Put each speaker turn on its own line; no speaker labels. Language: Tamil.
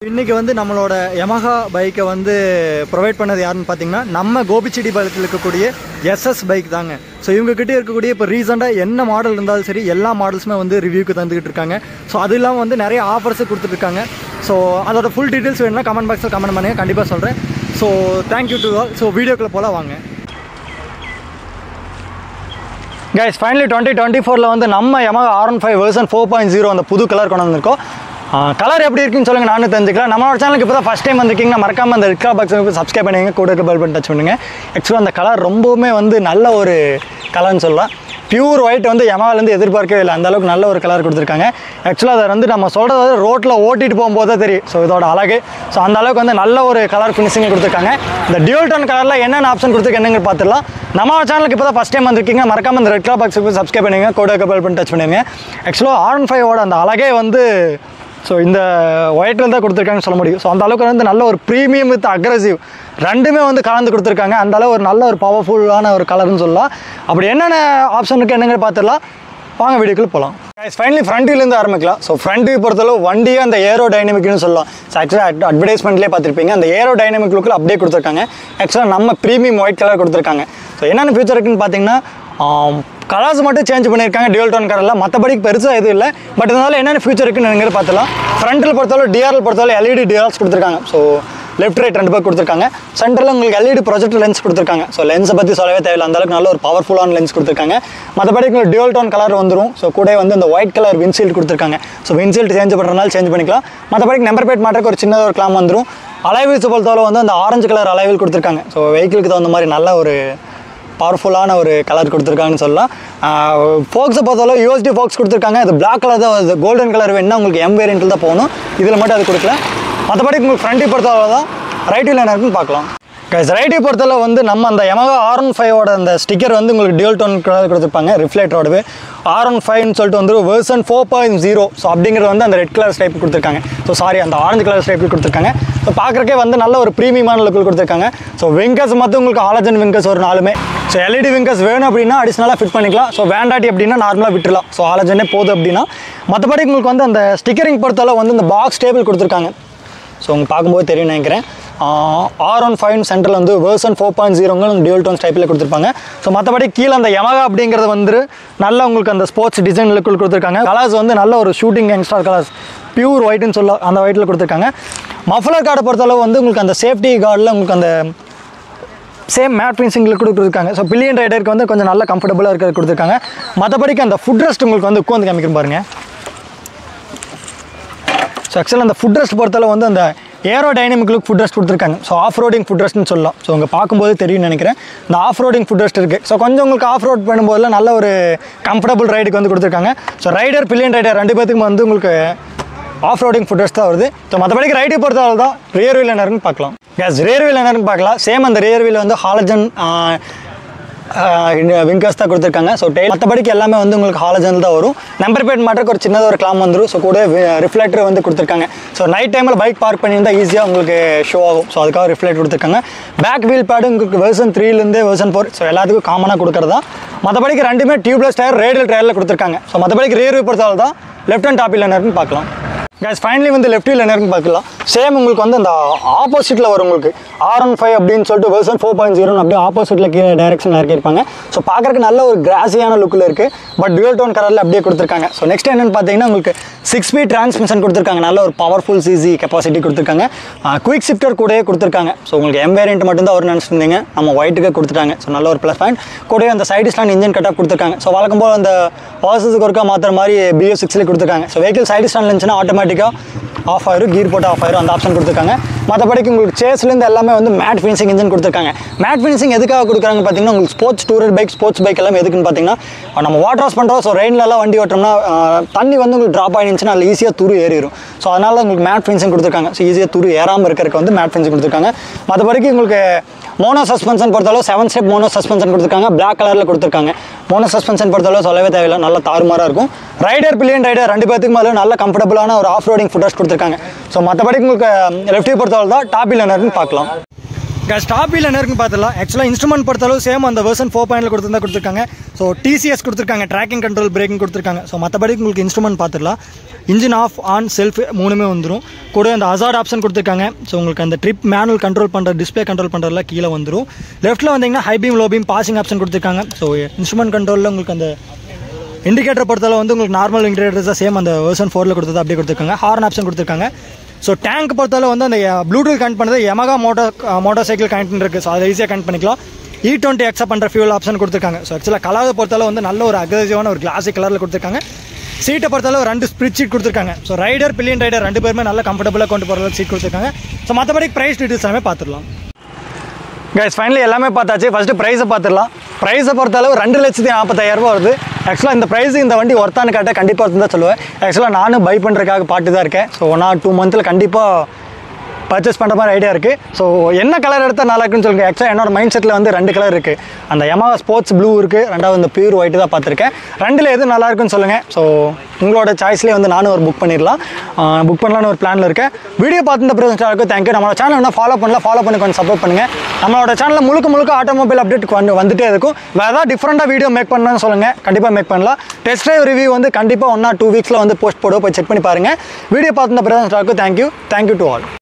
இன்னைக்கு வந்து நம்மளோட யமஹா பைக்கை வந்து ப்ரொவைட் பண்ணது யாருன்னு பார்த்தீங்கன்னா நம்ம கோபிச்செடி பாலத்தில் இருக்கக்கூடிய எஸ்எஸ் பைக் தாங்க ஸோ இவங்ககிட்ட இருக்கக்கூடிய இப்போ ரீசெண்டாக என்ன மாடல் இருந்தாலும் சரி எல்லா மாடல்ஸுமே வந்து ரிவ்யூக்கு தந்துக்கிட்டு இருக்காங்க ஸோ அது இல்லாமல் வந்து நிறைய ஆஃபர்ஸு கொடுத்துட்ருக்காங்க ஸோ அதோட ஃபுல் டீட்டெயில்ஸ் வேணும்னா கமெண்ட் பாக்ஸில் கமெண்ட் பண்ணுங்க கண்டிப்பாக சொல்கிறேன் so thank you to all so வீடியோக்குள்ளே போல வாங்க கைஸ் ஃபைனலி டுவெண்ட்டி டுவெண்ட்டி ஃபோரில் வந்து நம்ம Yamaha R one five version four point zero அந்த புது கலர் கொண்டு வந்திருக்கோம் கலர் எப்படி இருக்குன்னு சொல்லுங்க நானும் தெரிஞ்சுக்கலாம் நம்மளோட சேனலுக்கு இப்போ தான் ஃபஸ்ட் டைம் வந்திருக்கீங்கன்னா மறக்காம அந்த ரிக்ரா பாக்ஸ் சப்ஸ்கிரைப் பண்ணுங்க கூட இருக்க பெல் பட்டன் டச் பண்ணுங்க ஆக்சுவலாக அந்த கலர் ரொம்பவுமே வந்து நல்ல ஒரு கலர்னு சொல்லலாம் பியூர் ஒயிட் வந்து யமாவிலேருந்து எதிர்பார்க்கவே இல்லை அந்த அளவுக்கு நல்ல ஒரு கலர் கொடுத்துருக்காங்க ஆக்சுவலாக அதை வந்து நம்ம சொல்கிறது ரோட்டில் ஓட்டிட்டு போகும்போது தான் தெரியும் ஸோ இதோட அழகு ஸோ அந்த அளவுக்கு வந்து நல்ல ஒரு கலர் ஃபினிஷிங் கொடுத்துருக்காங்க இந்த டியூல் டோன் கலரில் என்னென்ன ஆப்ஷன் கொடுத்துருக்கேன்னு பார்த்துடலாம் நம்ம சேனலுக்கு இப்போ தான் ஃபஸ்ட் டைம் வந்திருக்கீங்க மறக்காம இந்த ரெட் கலர் பாக்ஸுக்கு சப்ஸ்கிரைப் பண்ணுங்க கூட கபல் பண்ணி டச் பண்ணுங்க ஆக்சுவலாக ஆர் ஒன் ஃபைவோட அந்த அழகே வந்து ஸோ இந்த ஒயிட்டில் தான் கொடுத்துருக்காங்கன்னு சொல்ல முடியும் ஸோ அந்த அளவுக்கு வந்து நல்ல ஒரு ப்ரீமியம் வித் அக்ரஸிவ் ரெண்டுமே வந்து கலந்து கொடுத்துருக்காங்க அந்த அளவு ஒரு நல்ல ஒரு பவர்ஃபுல்லான ஒரு கலர்னு சொல்லலாம் அப்படி என்னென்ன ஆப்ஷன் இருக்குது என்னங்கிற பார்த்துடலாம் வாங்க வீடியோக்குள்ள போகலாம் ஃபைனலி ஃப்ரண்ட்லேருந்து ஆரம்பிக்கலாம் ஸோ ஃப்ரண்ட் வியூ பொறுத்தளவு வண்டியே அந்த ஏரோ டைனமிக்னு சொல்லலாம் ஸோ ஆக்சுவலாக அட்வர்டைஸ்மெண்ட்லேயே பார்த்துருப்பீங்க அந்த ஏரோ டைனமிக் லுக்கில் அப்படியே கொடுத்துருக்காங்க ஆக்சுவலாக நம்ம ப்ரீமியம் ஒயிட் கலர் கொடுத்துருக்காங்க ஸோ என்னென்ன ஃபியூச்சர் இருக்குன்னு பார்த்தீங்கன்னா கலர்ஸ் மட்டும் சேஞ்ச் பண்ணியிருக்காங்க டியூல் டோன் கலரில் மற்றபடி பெருசாக எதுவும் இல்லை பட் இருந்தாலும் என்னென்ன ஃபியூச்சர் இருக்குன்னு நீங்கள் பார்த்துலாம் ஃப்ரண்ட்டில் பொறுத்தளவு டிஆர்எல் பொறுத்தளவு எல்இடி டிஆர்எல்ஸ் கொடுத்துருக்காங்க ஸோ லெஃப்ட் ரைட் ரெண்டு பேர் கொடுத்துருக்காங்க சென்டரில் உங்களுக்கு எல்இடி ப்ரொஜெக்டர் லென்ஸ் கொடுத்துருக்காங்க ஸோ லென்ஸை பற்றி சொல்லவே தேவையில்லை அந்த அளவுக்கு நல்ல ஒரு பவர்ஃபுல்லான லென்ஸ் கொடுத்துருக்காங்க மற்றபடி உங்களுக்கு டியூல் டோன் கலர் வந்துடும் ஸோ கூட வந்து இந்த ஒயிட் கலர் வின்சீல்டு கொடுத்துருக்காங்க ஸோ வின்சீல்டு சேஞ்ச் பண்ணுறதுனால சேஞ்ச் பண்ணிக்கலாம் மற்றபடி நம்பர் பிளேட் மாட்டுறதுக்கு ஒரு சின்ன ஒரு கிளாம் வந்துடும் அலைவீல்ஸ் பொறுத்தவரை வந்து அந்த ஆரஞ்சு கலர் அலைவில் கொடுத்துருக்காங்க ஸோ வெஹிக்கிளுக்கு தகுந்த மாதிரி நல்ல ஒரு பவர்ஃபுல்லான ஒரு கலர் கொடுத்துருக்காங்கன்னு சொல்லலாம் ஃபோக்ஸை பொறுத்தவரை யூஎஸ்டி ஃபோக்ஸ் கொடுத்துருக்காங்க அது பிளாக் கலர் தான் வருது கோல்டன் கலர் வேணும்னா உங்களுக்கு எம் வேரியண்ட்டில் தான் போகணும் இதில் மட்டும் அது கொடுக்கல மற்றபடி உங்களுக்கு ஃப்ரண்ட்டை பொறுத்தவரை தான் ரைட் வீல் என்ன இருக்குன்னு பார்க்கலாம் கைஸ் ரைட்டை பொறுத்தவரை வந்து நம்ம அந்த Yamaha ஆர் ஒன் ஃபைவோட அந்த ஸ்டிக்கர் வந்து உங்களுக்கு டியூல் டோன் கலர் கொடுத்துருப்பாங்க ரிஃப்ளெக்டரோடவே ஆர் ஒன் ஃபைவ்னு சொல்லிட்டு வந்து version four point zero so அப்படிங்கிறது வந்து அந்த ரெட் கலர் ஸ்டைப் கொடுத்துருக்காங்க ஸோ சாரி அந்த ஆரஞ்சு கலர் ஸ்டைப் கொடுத்துருக்காங்க ஸோ பார்க்குறக்கே வந்து நல்ல ஒரு ப்ரீமியமான லுக்கில் கொடுத்துருக்காங்க ஸோ விங்கர்ஸ் மட்டும் உங்களுக்கு ஆலஜன் விங்கர்ஸ் ஒரு நாலுமே ஸோ எல்இடி விங்கர்ஸ் வேணும் அப்படின்னா அடிஷ்னலாக ஃபிட் பண்ணிக்கலாம் ஸோ வேண்டாட்டி அப்படின்னா நார்மலாக விட்டுலாம் ஸோ ஆலஜனே போதும் அப்படின்னா மற்றபடி உங்களுக்கு வந்து அந்த ஸ்டிக்கரிங் பொறுத்தளவு வந்து இந்த பாக்ஸ் டேபிள் கொடுத்துருக்காங்க ஸோ உங்களுக்கு பார்க்கும்போது தெரியும் நினைக்கிறேன் ஆர் ஒன் ஃபைவ் சென்டரில் வந்து வேர்சன் ஃபோர் பாயிண்ட் ஜீரோங்க டியூல் டோன்ஸ் டைப்பில் கொடுத்துருப்பாங்க ஸோ மற்றபடி கீழே அந்த Yamaha அப்படிங்கிறது வந்து நல்ல உங்களுக்கு அந்த ஸ்போர்ட்ஸ் டிசைன் லுக்கில் கொடுத்துருக்காங்க கலர்ஸ் வந்து நல்ல ஒரு ஷூட்டிங் யங்ஸ்டார் கலர்ஸ் பியூர் ஒயிட்னு சொல்ல அந்த ஒயிட்டில் கொடுத்துருக்காங்க மஃபலர் கார்டை பொறுத்தளவு வந்து உங்களுக்கு அந்த சேஃப்டி கார்டில் உங்களுக்கு அந்த சேம் மேட் ஃபினிஷிங்கில் கொடுத்துருக்காங்க ஸோ பில்லியன் ரைடருக்கு வந்து கொஞ்சம் நல்ல கம்ஃபர்டபுளாக இருக்கிறது கொடுத்துருக்காங்க மற்றபடிக்கு அந்த ஃபுட் ரெஸ்ட் உங்களுக்கு வந்து உட்காந்து காமிக்கிறேன் பாருங்கள் ஸோ ஆக்சுவலாக அந்த ஃபுட் ரெஸ்ட் பொறுத்தளவு வந்து அந்த aerodynamic look foot rest கொடுத்துருக்காங்க ஸோ ஆஃப் ரோடிங் ஃபுட் ரெஸ்ட்னு சொல்லலாம் ஸோ உங்கள் பார்க்கும்போது தெரியும்னு நினைக்கிறேன் இந்த ஆஃப் ரோடிங் ஃபுட் ரெஸ்ட் இருக்குது ஸோ கொஞ்சம் உங்களுக்கு ஆஃப் ரோட் பண்ணும்போதெல்லாம் நல்ல ஒரு கம்ஃபர்டபுள் ரைடுக்கு வந்து கொடுத்துருக்காங்க ஸோ ரைடர் பில்லியன் ரைடர் ரெண்டு பேத்துக்கும் வந்து உங்களுக்கு ஆஃப் ரோடிங் ஃபுட் ரெஸ்ட் தான் வருது ஸோ மற்றபடிக்கு ரைடை பொறுத்தவரை தான் ரியர் வீல் என்னன்னு பார்க்கலாம் கேஸ் ரியர் வீல் என்னன்னு பார்க்கலாம் சேம் அந்த ரியர் வீல் வந்து ஹாலஜன் விங்கர்ஸ் தான் கொடுத்துருக்காங்க ஸோ டெய்ல் மற்றபடிக்கு எல்லாமே வந்து உங்களுக்கு ஹாலஜன் தான் வரும் நம்பர் பிளேட் மாட்டுறதுக்கு ஒரு சின்னதாக ஒரு கிளாம் வந்துடும் ஸோ கூட ரிஃப்ளெக்டர் வந்து கொடுத்துருக்காங்க ஸோ நைட் டைமில் பைக் பார்க் பண்ணியிருந்தால் ஈஸியாக உங்களுக்கு ஷோ ஆகும் ஸோ அதுக்காக ரிஃப்ளெக்ட் கொடுத்துருக்காங்க பேக் வீல் பேடு உங்களுக்கு வெர்சன் த்ரீலேருந்து வெர்சன் ஃபோர் ஸோ எல்லாத்துக்கும் காமனாக கொடுக்குறதா மற்றபடிக்கு ரெண்டுமே டியூப்லெஸ் டயர் ரேடியல் டயரில் கொடுத்துருக்காங்க ஸோ மற்றபடிக்கு ரியர் வியூ பொறுத்தவரை தான் லெஃப்ட் ஹேண்ட் டாப்பில் என்ன இருக்குன்னு பார்க்கலாம் கேஸ் ஃபைனலி வந்து லெஃப்ட் வீல் என்ன இருக்குன்னு பார்க்கலாம் சேம் உங்களுக்கு வந்து அந்த ஆப்போசிட்டில் வரும் உங்களுக்கு ஆர் ஒன் ஃபைவ் அப்படின்னு சொல்லிட்டு வெர்சன் ஃபோர் பாயிண்ட் ஜீரோ அப்படியே ஆப்போசிட்டில் கீழே டைரக்ஷனில் இறக்கியிருப்பாங்க ஸோ பார்க்குறதுக்கு நல்ல ஒரு கிராஸியான லுக்கில் இருக்குது பட் டுவல் டோன் கலரில் அப்படியே கொடுத்துருக்காங்க ஸோ நெக்ஸ்ட் என்னென்னு பார்த்தீங்கன்னா உங்களுக்கு சிக்ஸ் ஸ்பீட் டிரான்ஸ்மிஷன் கொடுத்துருக்காங்க நல்ல ஒரு பவர்ஃபுல் சிசி கெப்பாசிட்டி கொடுத்துருக்காங்க குயிக் ஷிஃப்டர் கூடயே கொடுத்துருக்காங்க ஸோ உங்களுக்கு எம் வேரியன்ட் மட்டும்தான் அவர் நினச்சிருந்தீங்க நம்ம ஒயிட்டுக்கு கொடுத்துட்டாங்க ஸோ நல்ல ஒரு ப்ளஸ் பாயிண்ட் கூடவே அந்த சைடு ஸ்டாண்ட் இன்ஜின் கட்டாக கொடுத்துருக்காங்க ஸோ வழக்கம் போல் அந்த வாசத்துக்கு ஒருக்கா மாற்றுற மாதிரி பிஎஸ் சிக்ஸ்லேயே கொடுத்துருக்காங்க ஸோ வெஹிக்கிள் சைடு ஸ்டாண்ட் இருந்துச்சுன்னா ஆட்டோமேட்டிக்காக ஆஃப் ஆயிரும் கீர் போட்டு ஆஃப் ஆயிரும் அந்த ஆப்ஷன் கொடுத்துருக்காங்க மற்றபடிக்கு உங்களுக்கு சேஸ்லேருந்து எல்லாமே வந்து மேட் ஃபினிஷிங் இன்ஜின் கொடுத்துருக்காங்க மேட் ஃபினிஷிங் எதுக்காக கொடுக்குறாங்க பார்த்தீங்கன்னா உங்களுக்கு sports tourer bike sports bike எல்லாம் எதுக்குன்னு பார்த்தீங்கன்னா நம்ம வாட்டர் வாஷ் பண்ணுறோம் ஸோ ரெயின்லலாம் வண்டி ஓட்டோம்னா ஆஹ், தண்ணி வந்து உங்களுக்கு ட்ராப் ஆகிருந்துச்சுன்னா அதில் ஈஸியாக துரு ஏறிடும் ஸோ அதனால் உங்களுக்கு மேட் ஃபினிஷிங் கொடுத்துருக்காங்க ஸோ ஈஸியாக துரு ஏறாமல் இருக்கிறதுக்கு வந்து மேட் ஃபினிஷிங் கொடுத்துருக்காங்க மற்றபடிக்கு உங்களுக்கு மோனோ சஸ்பென்ஷன் பொறுத்தளவு செவன் ஸ்டெப் மோனோ சஸ்பென்ஷன் கொடுத்துருக்காங்க பிளாக் கலரில் கொடுத்துருக்காங்க மோனோ சஸ்பென்ஷன் பொறுத்தளவு சொல்லவே தேவையில்லை நல்ல தாறுமாறாக இருக்கும் ரைடர் பில்லியன் ரைடர் ரெண்டு பேத்துக்கு மேலே நல்ல கம்ஃபர்டபுளான ஒரு ஆஃப் ரோடிங் ஃபுட்டர்ஸ் கொடுத்துருக்காங்க ஸோ மற்றபடி உங்களுக்கு லெஃப்ட் பொறுத்தவரை தான் டாப் இல்லைனர்னு பார்க்கலாம் கேஸ் டாப் வீல் என்ன இருக்குன்னு பார்த்துலாம் ஆக்சுவலாக இன்ஸ்ட்ருமெண்ட் பொறுத்தளவு சேம் அந்த வெர்ஷன் ஃபோர் பாயிண்டில் கொடுத்துருந்தா கொடுத்துருக்காங்க ஸோ டிசிஎஸ் கொடுத்துருக்காங்க ட்ராக்கிங் கண்ட்ரோல் பிரேக்கிங் கொடுத்துருக்காங்க ஸோ மற்றபடி உங்களுக்கு இன்ஸ்ட்ருமெண்ட் பார்த்துடலாம் இன்ஜின் ஆஃப் ஆன் செல்ஃப் மூணுமே வந்துடும் கூட அந்த அசார்ட் ஆப்ஷன் கொடுத்துருக்காங்க ஸோ உங்களுக்கு அந்த ட்ரிப் மேனுவல் கண்ட்ரோல் பண்ணுற டிஸ்பிளே கண்ட்ரோல் பண்ணுறதுல கீழே வந்துடும் லெஃப்ட்டில் வந்தீங்கன்னா high beam low beam passing option கொடுத்துருக்காங்க ஸோ இன்ஸ்ட்ருமெண்ட் கண்ட்ரோலில் உங்களுக்கு அந்த இண்டிகேட்டர் பொறுத்தளவு வந்து உங்களுக்கு நார்மல் இண்டிகேட்டர்ஸ் தான் சேம் அந்த வெர்ஷன் ஃபோரில் கொடுத்தது அப்படியே கொடுத்துருக்காங்க ஹார்ன் ஆப்ஷன் கொடுத்துருக்காங்க ஸோ டேங்க் பொறுத்தளவு வந்து அந்த ப்ளூடூத் கனெக்ட் பண்ணது Yamaha moto motorcycle connect இருக்குது ஸோ அதை ஈஸியாக கனெக்ட் பண்ணிக்கலாம் இ டுவெண்ட்டி அக்செப்ட் பண்ணுற ஃபியூல் ஆப்ஷன் கொடுத்துருக்காங்க ஸோ ஆக்சுவலாக கலரை பொறுத்தளவு வந்து நல்ல ஒரு அக்ரெசிவான ஒரு கிளாசிக் கலரில் கொடுத்துருக்காங்க சீட்டை பொறுத்தளவு ரெண்டு ஸ்ப்ரிட் சீட் கொடுத்துருக்காங்க ஸோ ரைடர் பில்லியன் ரைடர் ரெண்டு பேருமே நல்ல கம்ஃபர்டபுளாக கொண்டு போகிற சீட் கொடுத்துருக்காங்க ஸோ மற்றபடி ப்ரைஸ் டீட்டெயில்ஸ் எல்லாமே பார்த்துடலாம் கைஸ் ஃபைனலி எல்லாமே பார்த்தாச்சு ஃபஸ்ட்டு ப்ரைஸை பார்த்துடலாம் ப்ரைஸை பொறுத்தளவு ரெண்டு லட்சத்தி நாற்பத்தாயிரம் ரூபா வருது ஆக்சுவலாக இந்த ப்ரைஸ் இந்த வண்டி ஒர்த்தானு கேட்டால் கண்டிப்பாக ஒருத்தன் தான் சொல்லுவேன் ஆக்சுவலாக நானும் பை பண்ணுறதுக்காக பாட்டு தான் இருக்கேன் ஸோ ஒன் ஆர் டூ மந்த்தில் கண்டிப்பாக பர்ச்சேஸ் பண்ணுற மாதிரி ஐடியா இருக்குது ஸோ என்ன கலர் எடுத்தால் நல்லா இருக்குன்னு சொல்லுங்கள் ஆக்சுவலாக என்னோட மைண்ட் செட்டில் வந்து ரெண்டு கலர் இருக்குது அந்த Yamaha ஸ்போர்ட்ஸ் ப்ளூ இருக்குது ரெண்டாவது இந்த பியூர் ஒயிட் தான் பார்த்துருக்கேன் ரெண்டில் எது நல்லா இருக்குன்னு சொல்லுங்கள் ஸோ உங்களோட சாய்ஸ்லேயே வந்து நானும் ஒரு புக் பண்ணிடலாம் புக் பண்ணலான்னு ஒரு பிளானில் இருக்கேன் வீடியோ பார்த்துட்டு பிறகு தேங்க்யூ நம்மளோட சேனல் என்ன ஃபாலோ பண்ணல ஃபாலோ பண்ணி கொஞ்சம் சப்போர்ட் பண்ணுங்கள் நம்மளோட சேனலில் முழுக்க முழுக்க ஆட்டோமொபைல் அப்டேட் வந்து வந்துட்டே இருக்கும் வேறு ஏதாவது டிஃப்ரெண்ட்டாக வீடியோ மேக் பண்ணணும்னு சொல்லுங்கள் கண்டிப்பாக மேக் பண்ணலாம் டெஸ்ட் ட்ரைவ் ரிவ்யூ வந்து கண்டிப்பாக ஒன் ஆர் டூ வீக்ஸில் வந்து போஸ்ட் போடுவோம் போய் செக் பண்ணி பாருங்கள் வீடியோ பார்த்துட்டு பிறகு தேங்க்யூ தேங்க்யூ டு ஆல்